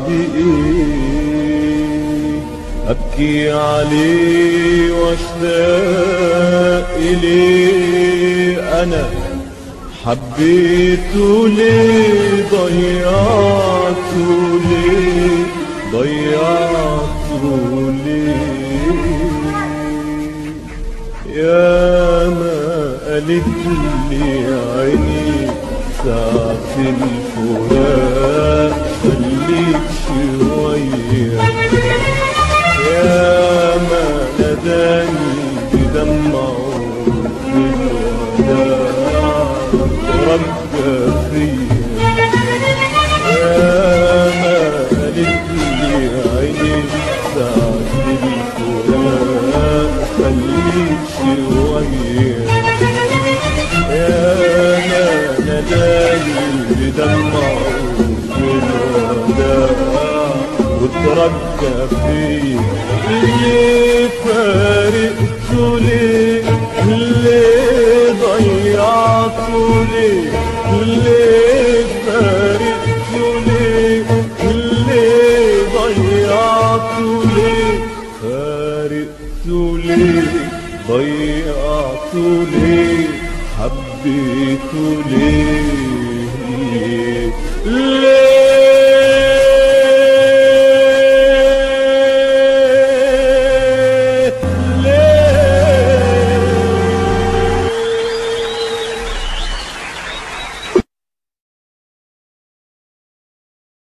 إيه أبكي عليه واشتاق إليه أنا حبيته ليه ضيعته ليه ضيعته ليه يا ما قالت لي عيني ساعة الفراق خليك شوية يا ما ناداني بدمعه في الوداع رجى فيا يا ما قالت لي عيني ساعة الفراق خليك شوية يا ما ناداني بدمعه في الوداع وترجى فيا ليه فارقته ليه ليه ضيعته ليه ليه فارقته ليه ليه ضيعته ليه فارقته ليه ضيعته ليه حبيته ليه ليه